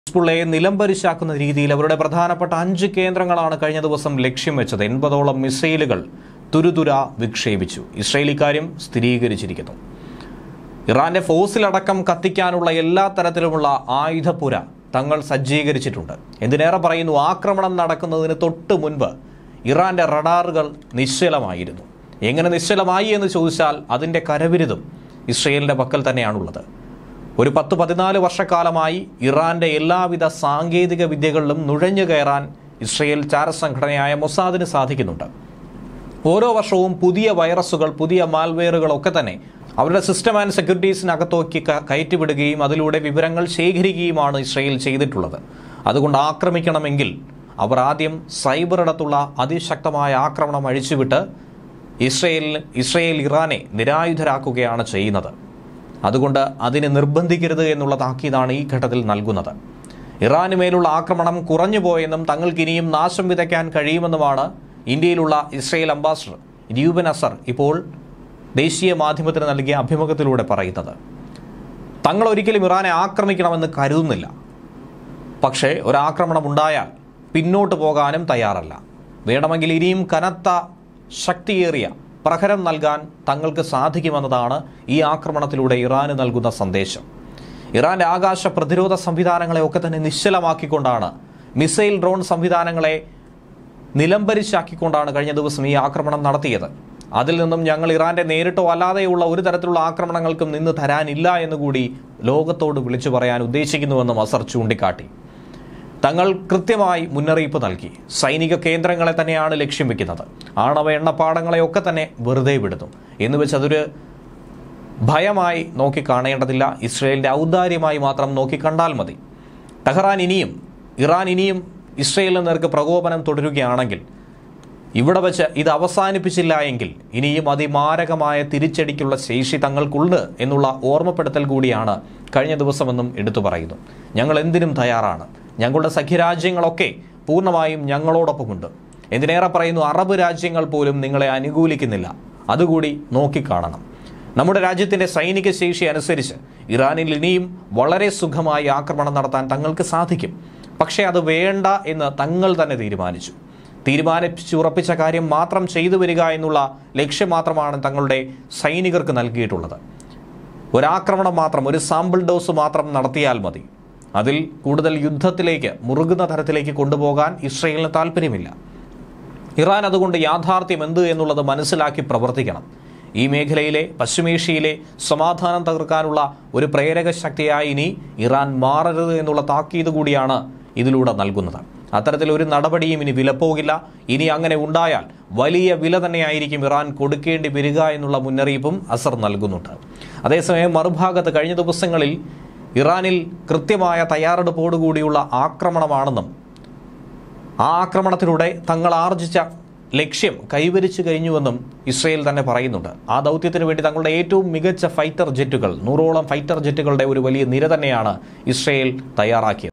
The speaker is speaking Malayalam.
ഹിസ്ബുള്ളയെ നിലംപരിശാക്കുന്ന രീതിയിൽ അവരുടെ പ്രധാനപ്പെട്ട അഞ്ച് കേന്ദ്രങ്ങളാണ് കഴിഞ്ഞ ദിവസം ലക്ഷ്യം വെച്ചത് എൺപതോളം മിസൈലുകൾ തുരുതുര വിക്ഷേപിച്ചു ഇസ്രയേൽ ഇക്കാര്യം സ്ഥിരീകരിച്ചിരിക്കുന്നു ഇറാന്റെ ഫോസിലടക്കം കത്തിക്കാനുള്ള എല്ലാ തരത്തിലുമുള്ള ആയുധപ്പുര തങ്ങൾ സജ്ജീകരിച്ചിട്ടുണ്ട് എന്തിനേറെ പറയുന്നു ആക്രമണം നടക്കുന്നതിന് തൊട്ട് മുൻപ് ഇറാന്റെ റഡാറുകൾ നിശ്ചലമായിരുന്നു എങ്ങനെ നിശ്ചലമായി എന്ന് ചോദിച്ചാൽ അതിൻ്റെ കരവിരുതും ഇസ്രയേലിൻ്റെ പക്കൽ തന്നെയാണുള്ളത് ഒരു പത്ത് പതിനാല് വർഷക്കാലമായി ഇറാന്റെ എല്ലാവിധ സാങ്കേതിക വിദ്യകളിലും നുഴഞ്ഞു കയറാൻ ഇസ്രയേൽ ചാരസംഘടനയായ മൊസാദിന് സാധിക്കുന്നുണ്ട് ഓരോ വർഷവും പുതിയ വൈറസുകൾ പുതിയ മാൽവെയറുകളൊക്കെ തന്നെ അവരുടെ സിസ്റ്റം ആൻഡ് സെക്യൂരിറ്റീസിനകത്തോക്കി ക- കയറ്റിവിടുകയും അതിലൂടെ വിവരങ്ങൾ ശേഖരിക്കുകയുമാണ് ഇസ്രയേൽ ചെയ്തിട്ടുള്ളത് അതുകൊണ്ട് ആക്രമിക്കണമെങ്കിൽ അവർ ആദ്യം സൈബറിടത്തുള്ള അതിശക്തമായ ആക്രമണം അഴിച്ചുവിട്ട് ഇസ്രയേലിന് ഇസ്രയേൽ ഇറാനെ നിരായുധരാക്കുകയാണ് ചെയ്യുന്നത് അതുകൊണ്ട് അതിനെ നിർബന്ധിക്കരുത് എന്നുള്ള താക്കീതാണ് ഈ ഘട്ടത്തിൽ നൽകുന്നത് ഇറാന് മേലുള്ള ആക്രമണം കുറഞ്ഞുപോയെന്നും തങ്ങൾക്ക് ഇനിയും നാശം വിതയ്ക്കാൻ കഴിയുമെന്നുമാണ് ഇന്ത്യയിലുള്ള ഇസ്രയേൽ അംബാസഡർ രൂപൻ അസർ ഇപ്പോൾ ദേശീയ മാധ്യമത്തിന് നൽകിയ അഭിമുഖത്തിലൂടെ പറയുന്നത് തങ്ങൾ ഒരിക്കലും ഇറാനെ ആക്രമിക്കണമെന്ന് കരുതുന്നില്ല പക്ഷേ ഒരാക്രമണം ഉണ്ടായാൽ പിന്നോട്ട് പോകാനും തയ്യാറല്ല വേണമെങ്കിൽ ഇനിയും കനത്ത ശക്തിയേറിയ പ്രഹരം നൽകാൻ തങ്ങൾക്ക് സാധിക്കുമെന്നതാണ് ഈ ആക്രമണത്തിലൂടെ ഇറാന് നൽകുന്ന സന്ദേശം ഇറാന്റെ ആകാശ പ്രതിരോധ സംവിധാനങ്ങളെ ഒക്കെ തന്നെ നിശ്ചലമാക്കിക്കൊണ്ടാണ് മിസൈൽ ഡ്രോൺ സംവിധാനങ്ങളെ നിലംപരിശാക്കിക്കൊണ്ടാണ് കഴിഞ്ഞ ദിവസം ഈ ആക്രമണം നടത്തിയത് അതിൽ നിന്നും ഞങ്ങൾ ഇറാന്റെ നേരിട്ടോ അല്ലാതെയുള്ള ഒരു തരത്തിലുള്ള ആക്രമണങ്ങൾക്കും നിന്ന് തരാനില്ല എന്നുകൂടി ലോകത്തോട് വിളിച്ചു പറയാൻ ഉദ്ദേശിക്കുന്നുവെന്നും അസർ ചൂണ്ടിക്കാട്ടി തങ്ങൾ കൃത്യമായി മുന്നറിയിപ്പ് നൽകി സൈനിക കേന്ദ്രങ്ങളെ തന്നെയാണ് ലക്ഷ്യം വെക്കുന്നത് ആണവ എണ്ണപ്പാടങ്ങളെയൊക്കെ തന്നെ വെറുതെ വിടുന്നു എന്ന് വെച്ച് അതൊരു ഭയമായി നോക്കിക്കാണേണ്ടതില്ല ഇസ്രയേലിന്റെ ഔദാര്യമായി മാത്രം നോക്കിക്കണ്ടാൽ മതി ടെഹ്റാൻ ഇനിയും ഇറാൻ ഇനിയും ഇസ്രയേലിന് നേർക്ക് പ്രകോപനം തുടരുകയാണെങ്കിൽ ഇവിടെ വെച്ച് ഇത് അവസാനിപ്പിച്ചില്ല എങ്കിൽ ഇനിയും അതിമാരകമായ തിരിച്ചടിക്കുള്ള ശേഷി തങ്ങൾക്കുണ്ട് എന്നുള്ള ഓർമ്മപ്പെടുത്തൽ കൂടിയാണ് കഴിഞ്ഞ ദിവസമെന്നും എടുത്തു പറയുന്നു ഞങ്ങൾ എന്തിനും തയ്യാറാണ് ഞങ്ങളുടെ സഖ്യരാജ്യങ്ങളൊക്കെ പൂർണ്ണമായും ഞങ്ങളോടൊപ്പമുണ്ട് എന്തിനേറെ പറയുന്നു അറബ് രാജ്യങ്ങൾ പോലും നിങ്ങളെ അനുകൂലിക്കുന്നില്ല അതുകൂടി നോക്കിക്കാണണം നമ്മുടെ രാജ്യത്തിന്റെ സൈനിക ശേഷി അനുസരിച്ച് ഇറാനിൽ ഇനിയും വളരെ സുഖമായി ആക്രമണം നടത്താൻ തങ്ങൾക്ക് സാധിക്കും പക്ഷേ അത് വേണ്ട എന്ന് തങ്ങൾ തന്നെ തീരുമാനിച്ചു തീരുമാനിച്ചുറപ്പിച്ച കാര്യം മാത്രം ചെയ്തു വരിക എന്നുള്ള ലക്ഷ്യം മാത്രമാണ് തങ്ങളുടെ സൈനികർക്ക് നൽകിയിട്ടുള്ളത് ഒരാക്രമണം മാത്രം ഒരു സാമ്പിൾ ഡോസ് മാത്രം നടത്തിയാൽ മതി അതിൽ കൂടുതൽ യുദ്ധത്തിലേക്ക് മുറുകുന്ന തരത്തിലേക്ക് കൊണ്ടുപോകാൻ ഇസ്രയേലിന് താല്പര്യമില്ല ഇറാൻ അതുകൊണ്ട് യാഥാർത്ഥ്യം എന്ത് എന്നുള്ളത് മനസ്സിലാക്കി പ്രവർത്തിക്കണം ഈ മേഖലയിലെ പശ്ചിമേഷ്യയിലെ സമാധാനം തകർക്കാനുള്ള ഒരു പ്രേരക ശക്തിയായി ഇനി ഇറാൻ മാറരുത് എന്നുള്ള താക്കീത് കൂടിയാണ് ഇതിലൂടെ നൽകുന്നത് അത്തരത്തിൽ ഒരു നടപടിയും ഇനി വിലപ്പോകില്ല ഇനി അങ്ങനെ ഉണ്ടായാൽ വലിയ വില തന്നെയായിരിക്കും ഇറാൻ കൊടുക്കേണ്ടി വരിക എന്നുള്ള മുന്നറിയിപ്പും അസർ നൽകുന്നുണ്ട് അതേസമയം മറുഭാഗത്ത് കഴിഞ്ഞ ദിവസങ്ങളിൽ ഇറാനിൽ കൃത്യമായ തയ്യാറെടുപ്പോടുകൂടിയുള്ള ആക്രമണമാണെന്നും ആ ആക്രമണത്തിലൂടെ തങ്ങൾ ആർജിച്ച ലക്ഷ്യം കൈവരിച്ചു കഴിഞ്ഞുവെന്നും ഇസ്രയേൽ തന്നെ പറയുന്നുണ്ട് ആ ദൗത്യത്തിന് വേണ്ടി തങ്ങളുടെ ഏറ്റവും മികച്ച ഫൈറ്റർ ജെറ്റുകൾ നൂറോളം ഫൈറ്റർ ജെറ്റുകളുടെ ഒരു വലിയ നിര തന്നെയാണ് ഇസ്രയേൽ തയ്യാറാക്കിയത്